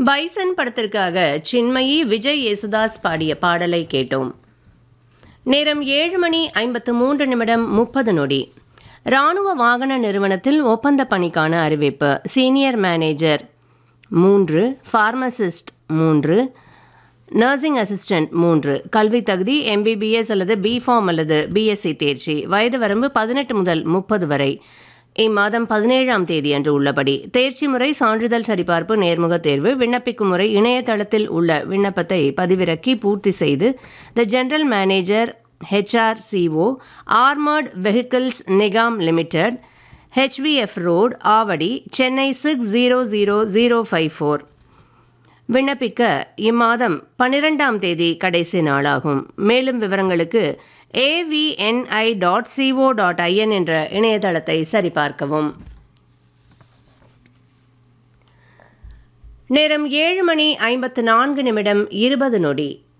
bison படத்திற்காக சின்மயி விஜய் யேசுதாஸ் பாடிய பாடலை கேட்டோம் நேரம் ஏழு மணி ஐம்பத்து மூன்று நிமிடம் முப்பது நொடி ராணுவ வாகன நிறுவனத்தில் ஒப்பந்த பணிக்கான அறிவிப்பு சீனியர் மேனேஜர் மூன்று ஃபார்மசிஸ்ட் மூன்று நர்சிங் அசிஸ்டன்ட் மூன்று கல்வி தகுதி எம்பிபிஎஸ் அல்லது பிஃபார்ம் அல்லது பிஎஸ்சி தேர்ச்சி வயது வரம்பு பதினெட்டு முதல் முப்பது வரை இம்மாதம் பதினேழாம் தேதி அன்று உள்ளபடி தேர்ச்சி முறை சான்றிதழ் சரிபார்ப்பு நேர்முக தேர்வு விண்ணப்பிக்கும் முறை இணையதளத்தில் உள்ள விண்ணப்பத்தை பதிவிறக்கி பூர்த்தி செய்து the general manager HRCO armoured vehicles Nigam limited HVF road Avadi Chennai six zero zero zero five four விண்ணப்பிக்க இம்மாதம் பன்னிரெண்டாம் தேதி கடைசி நாளாகும் மேலும் விவரங்களுக்கு AVNI dot CO dot IN என்ற இணையதளத்தை சரிபார்க்கவும் நேரம் ஏழு மணி ஐம்பத்து நான்கு நிமிடம் இருபது நொடி